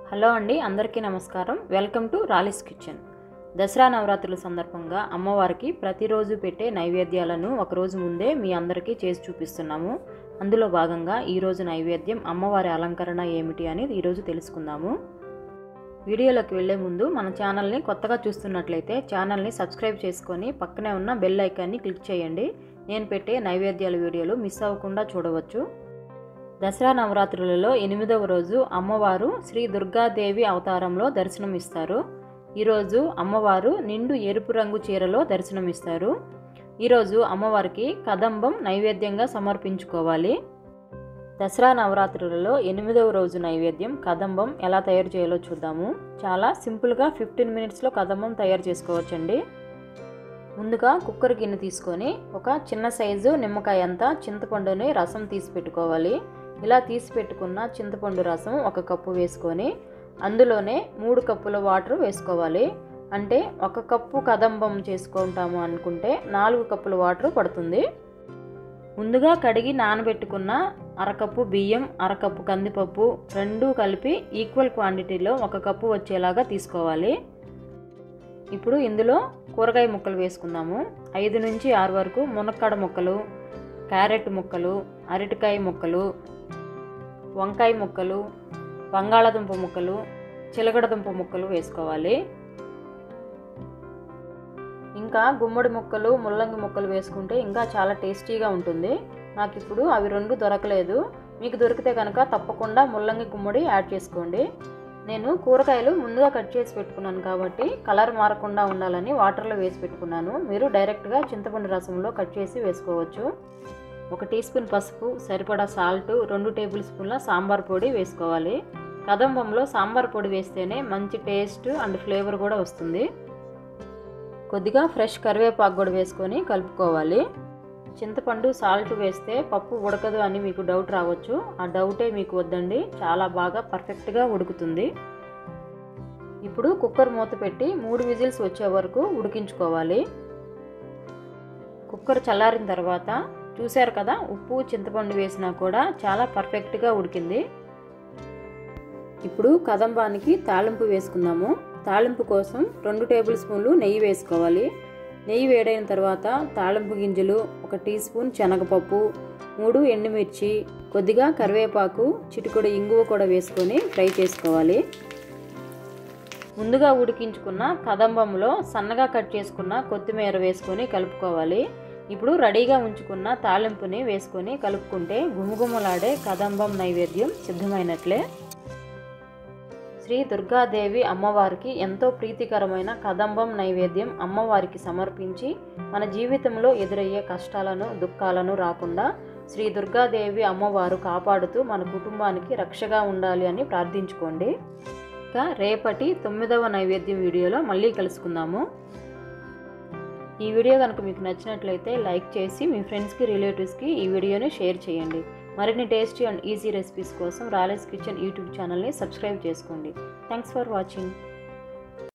hello అండి అందరికీ నమస్కారం welcome to Rallis kitchen Dasara నవరాత్రుల సందర్భంగా అమ్మవారికి ప్రతిరోజు పెట్టే నైవేద్యాలను ఒకరోజు ముందే మీ అందరికీ చేసి చూపిస్తున్నాము అందులో భాగంగా ఈరోజు నైవేద్యం అమ్మవారి అలంకరణ ఏమిటి అనేది ఈరోజు తెలుసుకుందాము వీడియోలోకి వెళ్ళే ముందు మన ఛానల్ని కొత్తగా చూస్తున్నట్లయితే ఛానల్ని సబ్స్క్రైబ్ చేసుకొని పక్కనే ఉన్న బెల్ ఐకాన్ని క్లిక్ చేయండి నేను పెట్టే నైవేద్యాల వీడియోలు మిస్ అవ్వకుండా చూడవచ్చు దసరా నవరాత్రులలో ఎనిమిదవ రోజు అమ్మవారు శ్రీ దుర్గాదేవి అవతారంలో దర్శనమిస్తారు ఈరోజు అమ్మవారు నిండు ఎరుపు రంగు చీరలో దర్శనమిస్తారు ఈరోజు అమ్మవారికి కదంబం నైవేద్యంగా సమర్పించుకోవాలి దసరా నవరాత్రులలో ఎనిమిదవ రోజు నైవేద్యం కదంబం ఎలా తయారు చేయాలో చూద్దాము చాలా సింపుల్గా ఫిఫ్టీన్ మినిట్స్లో కదంబం తయారు చేసుకోవచ్చండి ముందుగా కుక్కర్ గిన్నె తీసుకొని ఒక చిన్న సైజు నిమ్మకాయ అంతా చింతపండుని రసం తీసి పెట్టుకోవాలి ఇలా తీసి పెట్టుకున్న చింతపండు రసం ఒక కప్పు వేసుకొని అందులోనే మూడు కప్పుల వాటర్ వేసుకోవాలి అంటే ఒక కప్పు కదంబం చేసుకుంటాము అనుకుంటే నాలుగు కప్పుల వాటర్ పడుతుంది ముందుగా కడిగి నానబెట్టుకున్న అరకప్పు బియ్యం అరకప్పు కందిపప్పు రెండు కలిపి ఈక్వల్ క్వాంటిటీలో ఒక కప్పు వచ్చేలాగా తీసుకోవాలి ఇప్పుడు ఇందులో కూరగాయ ముక్కలు వేసుకుందాము ఐదు నుంచి ఆరు వరకు మునక్కాడ ముక్కలు క్యారెట్ ముక్కలు అరటికాయ ముక్కలు వంకాయ ముక్కలు బంగాళాదుంప ముక్కలు చిలగడదుంప ముక్కలు వేసుకోవాలి ఇంకా గుమ్మడి ముక్కలు ముల్లంగి ముక్కలు వేసుకుంటే ఇంకా చాలా టేస్టీగా ఉంటుంది నాకు ఇప్పుడు అవి రెండు దొరకలేదు మీకు దొరికితే కనుక తప్పకుండా ముల్లంగి గుమ్మడి యాడ్ చేసుకోండి నేను కూరగాయలు ముందుగా కట్ చేసి పెట్టుకున్నాను కాబట్టి కలర్ మారకుండా ఉండాలని వాటర్లో వేసి పెట్టుకున్నాను మీరు డైరెక్ట్గా చింతపండు రసంలో కట్ చేసి వేసుకోవచ్చు ఒక టీ స్పూన్ పసుపు సరిపడా సాల్ట్ రెండు టేబుల్ స్పూన్ల సాంబార్ పొడి వేసుకోవాలి కదంబంలో సాంబార్ పొడి వేస్తేనే మంచి టేస్ట్ అండ్ ఫ్లేవర్ కూడా వస్తుంది కొద్దిగా ఫ్రెష్ కరివేపాకు కూడా వేసుకొని కలుపుకోవాలి చింతపండు సాల్ట్ వేస్తే పప్పు ఉడకదు అని మీకు డౌట్ రావచ్చు ఆ డౌటే మీకు వద్దండి చాలా బాగా పర్ఫెక్ట్గా ఉడుకుతుంది ఇప్పుడు కుక్కర్ మూత పెట్టి మూడు విజిల్స్ వచ్చే వరకు ఉడికించుకోవాలి కుక్కర్ చల్లారిన తర్వాత చూశారు కదా ఉప్పు చింతపండు వేసినా కూడా చాలా పర్ఫెక్ట్గా ఉడికింది ఇప్పుడు కదంబానికి తాలింపు వేసుకుందాము తాలింపు కోసం రెండు టేబుల్ స్పూన్లు నెయ్యి వేసుకోవాలి నెయ్యి వేడైన తర్వాత తాళింపు గింజలు ఒక టీ స్పూన్ శనగపప్పు మూడు ఎండుమిర్చి కొద్దిగా కరివేపాకు చిటికొడి ఇంగువ కూడా వేసుకొని ఫ్రై చేసుకోవాలి ముందుగా ఉడికించుకున్న కదంబంలో సన్నగా కట్ చేసుకున్న కొత్తిమీర వేసుకొని కలుపుకోవాలి ఇప్పుడు రెడీగా ఉంచుకున్న తాలింపుని వేసుకొని కలుపుకుంటే గుమగుమలాడే కదంబం నైవేద్యం సిద్ధమైనట్లే శ్రీ దుర్గాదేవి అమ్మవారికి ఎంతో ప్రీతికరమైన కదంబం నైవేద్యం అమ్మవారికి సమర్పించి మన జీవితంలో ఎదురయ్యే కష్టాలను దుఃఖాలను రాకుండా శ్రీ దుర్గాదేవి అమ్మవారు కాపాడుతూ మన కుటుంబానికి రక్షగా ఉండాలి అని ప్రార్థించుకోండి ఇక రేపటి తొమ్మిదవ నైవేద్యం వీడియోలో మళ్ళీ కలుసుకుందాము ఈ వీడియో కనుక మీకు నచ్చినట్లయితే లైక్ చేసి మీ ఫ్రెండ్స్కి రిలేటివ్స్కి ఈ వీడియోని షేర్ చేయండి మరిన్ని టేస్టీ అండ్ ఈజీ రెసిపీస్ కోసం రాలేస్ కిచెన్ యూట్యూబ్ ఛానల్ని సబ్స్క్రైబ్ చేసుకోండి థ్యాంక్స్ ఫర్ వాచింగ్